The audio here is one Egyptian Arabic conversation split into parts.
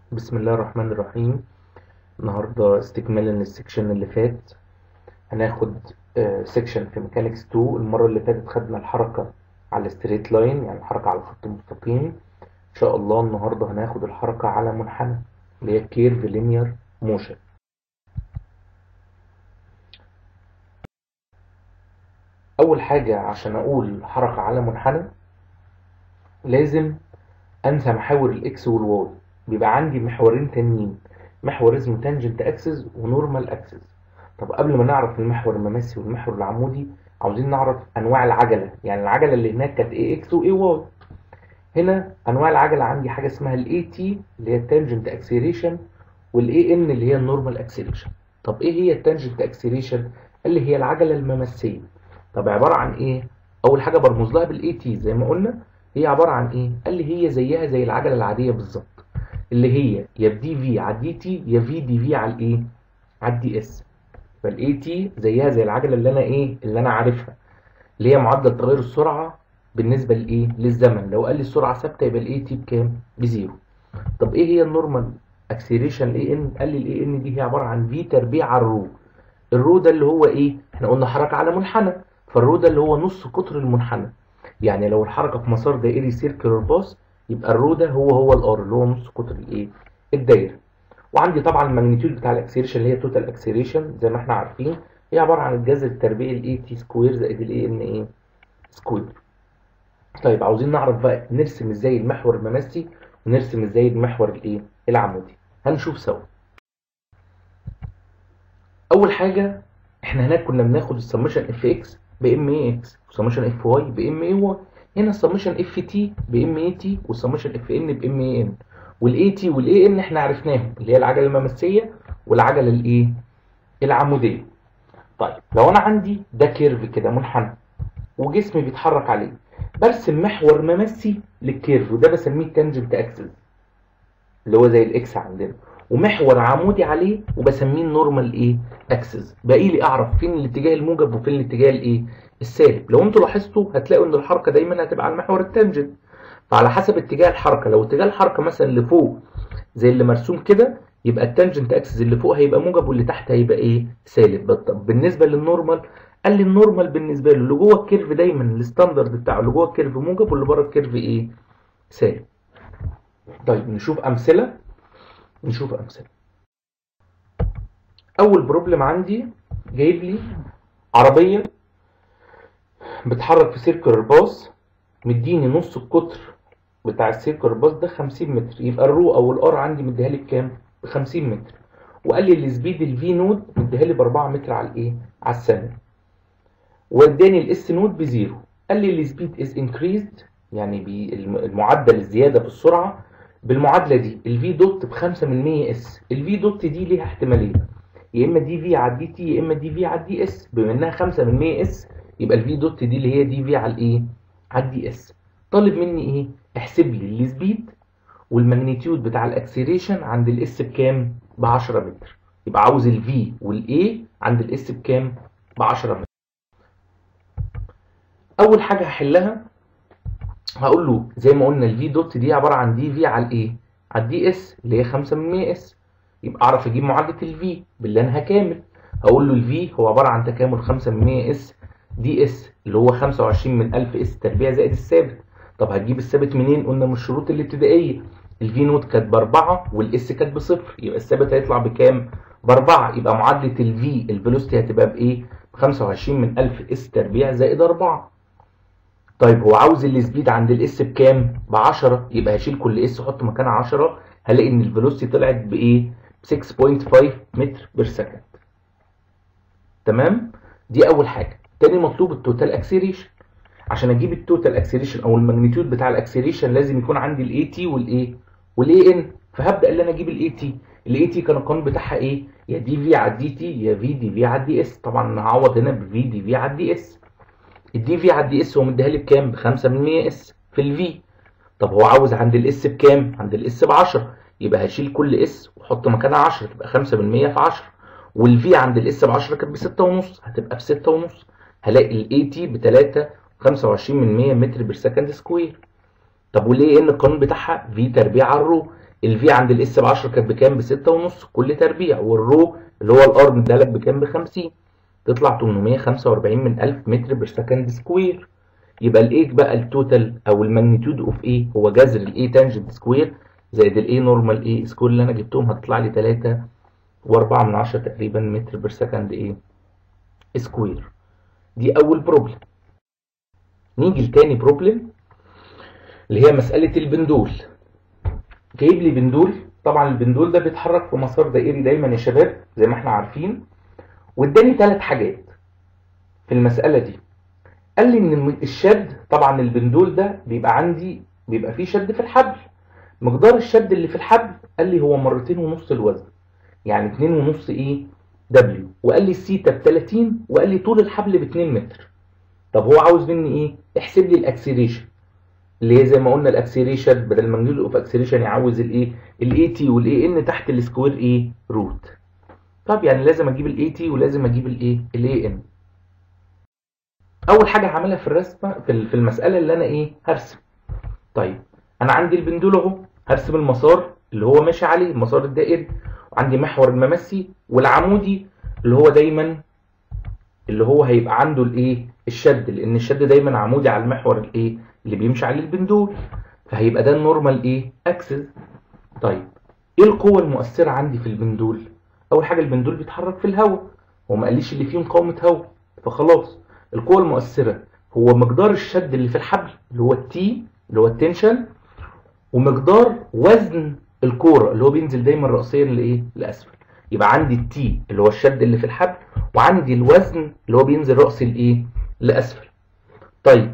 بسم الله الرحمن الرحيم النهاردة استكمالا للسكشن اللي فات هناخد سكشن في ميكانيكس 2 المرة اللي فاتت خدنا الحركة على ستريت لاين يعني الحركة على خط مستقيم إن شاء الله النهاردة هناخد الحركة على منحنى اللي هي كيرف لينير موشن أول حاجة عشان أقول حركة على منحنى لازم أنسى محاور الإكس والواي بيبقى عندي محورين تانيين محور اسمه تانجنت اكسس ونورمال اكسس طب قبل ما نعرف المحور المماسي والمحور العمودي عاوزين نعرف انواع العجله يعني العجله اللي هناك كانت اي اكس واي واي هنا انواع العجله عندي حاجه اسمها الاي تي اللي هي التانجنت اكسلريشن والاي ان اللي هي النورمال اكسلريشن طب ايه هي التانجنت اكسلريشن اللي هي العجله المماسيه طب عباره عن ايه اول حاجه برمز لها بالاي تي زي ما قلنا هي عباره عن ايه قال لي هي زيها زي العجله العاديه بالظبط اللي هي يا بدي في على الدي تي يا في دي في على الايه على الدي اس فالاي تي زيها زي العجله اللي انا ايه اللي انا عارفها اللي هي معدل تغير السرعه بالنسبه لايه للزمن لو قال لي السرعه ثابته يبقى الاي تي بكام بزيرو طب ايه هي النورمال اكسلريشن الاي ان قال لي الاي ان دي هي عباره عن في تربيع على الرو الرو ده اللي هو ايه احنا قلنا حركه على منحنى فالرو ده اللي هو نص قطر المنحنى يعني لو الحركه في مسار دائري سيركلر باص يبقى الرو ده هو هو الار اللي هو نص قطر الايه الدايره وعندي طبعا الماجنتيود بتاع الاكسلريشن اللي هي توتال اكسلريشن زي ما احنا عارفين هي عباره عن الجذر التربيعي الاي تي سكوير زائد الاي ان ايه سكوير طيب عاوزين نعرف بقى نرسم ازاي المحور المماسي ونرسم ازاي المحور الايه العمودي هنشوف سوا اول حاجه احنا هناك كنا بناخد السمشن اف اكس بام اي اكس وسمشن اف واي بام اي واي هنا السمشن اف تي بام اي تي والسمشن اف ان بام اي ان والاي تي والاي ان احنا عرفناهم اللي هي العجله المماسيه والعجله الايه العموديه طيب لو انا عندي ده كيرف كده منحنى وجسمي بيتحرك عليه برسم محور ممسي للكيرف وده بسميه تانجنت اكسس اللي هو زي الاكس عندنا ومحور عمودي عليه وبسميه النورمال ايه اكسس باقي لي اعرف فين الاتجاه الموجب وفين الاتجاه الايه السالب لو انتوا لاحظتوا هتلاقوا ان الحركه دايما هتبقى على المحور التانجنت فعلى حسب اتجاه الحركه لو اتجاه الحركه مثلا لفوق زي اللي مرسوم كده يبقى التانجنت اكسس اللي فوق هيبقى موجب واللي تحت هيبقى ايه سالب طب بالنسبه للنورمال قال لي النورمال بالنسبه له اللي جوه الكيرف دايما الستاندرد بتاعه اللي جوه الكيرف موجب واللي بره الكيرف ايه سالب طيب نشوف امثله نشوف امثله اول بروبلم عندي جايب لي عربيه بتحرك في سيركلر باص مديني نص القطر بتاع السيركلر باص ده 50 متر يبقى الرو او الار عندي مديها لي بكام ب 50 متر وقال لي السبيد الفي نود مديها لي ب 4 متر على الايه على الثانيه واداني الاس نود بزيرو قال لي السبيد از انكريزد يعني المعدل الزياده في السرعه بالمعادله دي الفي دوت ب 5 من 100 اس الفي دوت دي ليها احتمالين يا اما دي في على دي تي يا اما دي في على دي اس بما انها 5 من 100 اس يبقى الفي دوت دي اللي هي دي في على الايه على الدي اس طالب مني ايه احسب لي السبيد والماجنتيود بتاع الاكسلريشن عند الاس بكام ب 10 متر يبقى عاوز الفي والاي عند الاس بكام ب 10 متر اول حاجه هحلها هقول له زي ما قلنا الفي دوت دي عباره عن دي في على الايه على الدي اس اللي هي 5 من 100 اس يبقى اعرف اجيب معادله الفي باللي انا هكامل هقول له الفي هو عباره عن تكامل 5 من 100 اس دي اس اللي هو 25 من 1000 اس تربيع زائد الثابت طب هتجيب الثابت منين قلنا من الشروط الابتدائيه الفي نوت كانت باربعه والاس كانت بصفر يبقى الثابت هيطلع بكام باربعه يبقى معادله الفي الفيلوسيتي هتبقى بايه 25 من 1000 اس تربيع زائد 4 طيب هو عاوز السبيد عند الاس بكام ب 10 يبقى هشيل كل اس احط مكانها 10 هلاقي ان الفيلوسيتي طلعت بايه 6.5 متر بير سكند تمام دي اول حاجه تاني مطلوب التوتال اكسلريشن عشان اجيب التوتال اكسلريشن او الماجنتيود بتاع الاكسلريشن لازم يكون عندي الاي تي والايه والاي ان فهبدا ان انا اجيب الاي تي الاي تي كان القانون بتاعها ايه يا دي في على الدي تي يا في دي في على الدي اس طبعا انا هعوض هنا بفي دي في على الدي اس الدي في على الدي اس هو مديها لي بكام ب 5 من 100 اس في الفي طب هو عاوز عند الاس بكام عند الاس ب 10 يبقى هشيل كل اس واحط مكانها 10 تبقى 5 من 100 في 10 والفي عند الاس ب 10 كانت ب 6 ونص هتبقى ب 6 ونص هلاقي الاي تي ب 3 25 من 100 متر بير سكند سكوير طب وليه ان القانون بتاعها في تربيع على الرو الفي عند الاس ب 10 كانت بكام ب 6 ونص كل تربيع والرو اللي هو الار مدالك بكام ب 50 تطلع 845 من 1000 متر بير سكند سكوير يبقى الايه بقى التوتال او الماجنتيود اوف ايه هو جذر الاي تانجنت سكوير زائد الاي نورمال ايه سكوير اللي انا جبتهم هتطلع لي 3 و4 من 10 تقريبا متر بير سكند ايه سكوير دي اول بروبلم نيجي لتاني بروبلم اللي هي مسألة البندول جايب لي بندول طبعا البندول ده بيتحرك في مسار دائري دايما يا شباب زي ما احنا عارفين واداني ثلاث حاجات في المسألة دي قال لي ان الشد طبعا البندول ده بيبقى عندي بيبقى فيه شد في الحبل مقدار الشد اللي في الحبل قال لي هو مرتين ونص الوزن يعني اتنين ونص ايه دبليو وقال لي السيتا ب 30 وقال لي طول الحبل ب 2 متر طب هو عاوز مني ايه احسب لي الاكسلريشن اللي هي زي ما قلنا الاكسلريشن بدل ماجنيود اوف اكسلريشن يعوز الايه الاي تي والاي ان تحت السكوير ايه روت طب يعني لازم اجيب الاي تي ولازم اجيب الايه الاي ان اول حاجه هعملها في الرسمه في في المساله اللي انا ايه هرسم طيب انا عندي البندول اهو هرسم المسار اللي هو ماشي عليه المسار الدائري وعندي محور الممسي والعمودي اللي هو دايما اللي هو هيبقى عنده الايه الشد لان الشد دايما عمودي على المحور الايه اللي بيمشي عليه البندول فهيبقى ده النورمال ايه اكسس طيب ايه القوه المؤثره عندي في البندول اول حاجه البندول بيتحرك في الهواء هو ما قاليش اللي فيه مقاومه هواء فخلاص القوه المؤثره هو مقدار الشد اللي في الحبل اللي هو التي اللي هو التنشن ومقدار وزن الكوره اللي هو بينزل دايما راسيا لايه لاسفل يبقى عندي التي اللي هو الشد اللي في الحبل وعندي الوزن اللي هو بينزل راسي لايه لاسفل طيب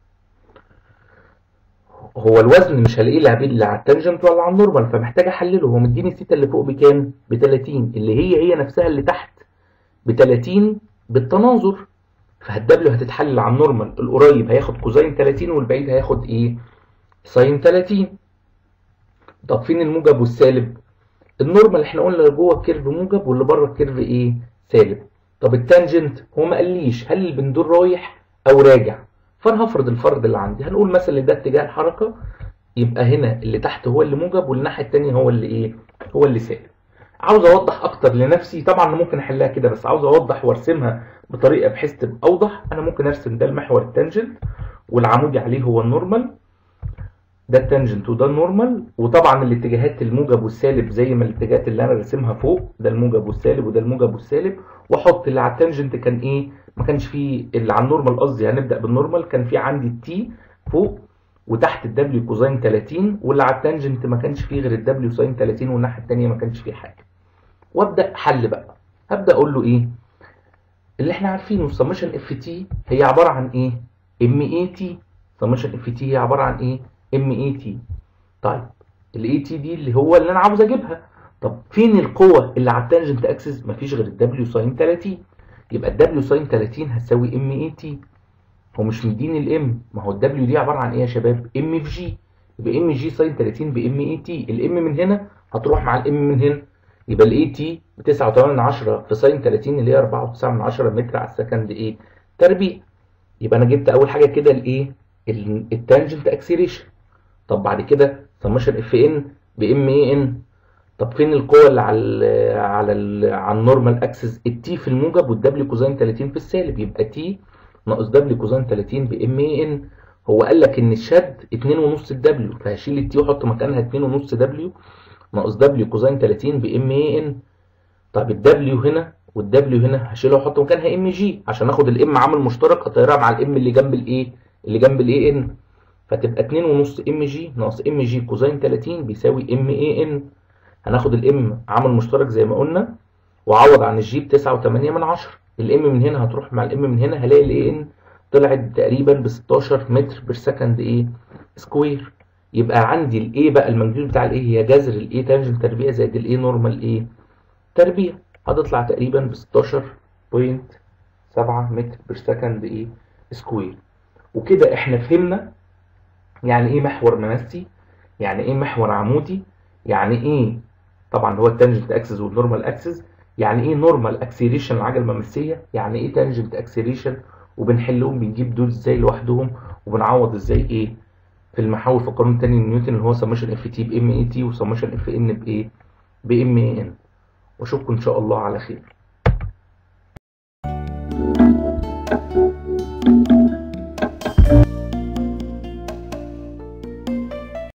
هو الوزن مش هلاقيه لا اللي على التانجنت ولا على النورمال فمحتاج احلله هو مديني الثيتا اللي فوق بكام ب 30 اللي هي هي نفسها اللي تحت ب 30 بالتناظر فالدبليو هتتحلل على النورمال القريب هياخد كوزين 30 والبعيد هياخد ايه ساين 30 طب فين الموجب والسالب النورمال احنا قلنا اللي جوه الكيرف موجب واللي بره الكيرف ايه سالب طب التانجنت هو ما قاليش هل البندول رايح او راجع فانا هفرض الفرض اللي عندي هنقول مثلا ده اتجاه الحركه يبقى هنا اللي تحت هو اللي موجب والناحيه الثانيه هو اللي ايه هو اللي سالب عاوز اوضح اكتر لنفسي طبعا ممكن احلها كده بس عاوز اوضح وارسمها بطريقه بحيث تبقى اوضح انا ممكن ارسم ده المحور التانجنت والعمودي عليه هو النورمال ده التانجنت وده النورمال وطبعا الاتجاهات الموجب والسالب زي ما الاتجاهات اللي انا راسمها فوق ده الموجب والسالب وده الموجب والسالب واحط اللي على التانجنت كان ايه ما كانش فيه اللي على النورمال قصدي هنبدا بالنورمال كان في عندي التي فوق وتحت الدبليو كوزين 30 واللي على التانجنت ما كانش فيه غير الدبليو ساين 30 والناحيه الثانيه ما كانش فيه حاجه وابدا حل بقى هبدا اقول له ايه اللي احنا عارفينه السمشن اف تي هي عباره عن ايه ام اي تي سمشن اف تي هي عباره عن ايه ام اي تي طيب الاي تي دي اللي هو اللي انا عاوز اجيبها طب فين القوه اللي على التانجنت اكسس مفيش غير الدبليو ساين 30 يبقى الدبليو ساين 30 هتساوي ام اي تي هو مش مديني الام ما هو الدبليو دي عباره عن ايه يا شباب ام في جي يبقى ام جي ساين 30 بام اي تي الام من هنا هتروح مع الام من هنا يبقى الاي تي ب 9.8 في ساين 30 اللي هي 4.9 متر على السكند ايه تربيع يبقى انا جبت اول حاجه كده الايه التانجنت اكسلريشن طب بعد كده سمشن اف ان بام اي ان طب فين القوه اللي على ال على ال على النورمال اكسس التي في الموجب والدبليو كوزين 30 في السالب يبقى تي ناقص دبليو كوزين 30 بام اي ان هو قال لك ان الشد 2.5 الدبليو فهشيل التي واحط مكانها 2.5 دبليو ناقص دبليو كوزين 30 بام اي ان طب الدبليو هنا والدبليو هنا هشيلها واحط مكانها ام جي عشان اخد الام عامل مشترك هطيرها مع الام اللي جنب الايه اللي جنب الاي ان فتبقى 2.5 ام جي ناقص ام جي كوزين 30 بيساوي ام اي ان هناخد الام عامل مشترك زي ما قلنا وعوض عن الجي ب 9.8 من 10 الام من هنا هتروح مع الام من هنا هلاقي الاي ان طلعت تقريبا ب 16 متر بير سكند ايه سكوير يبقى عندي الاي بقى المجهول بتاع الاي هي جذر الاي تانجنت تربيع زائد الاي نورمال ايه تربيع هتطلع تقريبا ب 16.7 متر بير سكند ايه سكوير وكده احنا فهمنا يعني ايه محور ممسي يعني ايه محور عمودي يعني ايه طبعا هو التانجنت اكسس والنورمال اكسس يعني ايه نورمال اكسيلريشن العجله الممسيه يعني ايه تانجنت اكسيلريشن وبنحلهم بنجيب دول ازاي لوحدهم وبنعوض ازاي ايه في المحاور في القانون الثاني نيوتن اللي هو سمشن اف تي بام اي تي وسمشن اف ان بايه بام اي ان واشوفكم ان شاء الله على خير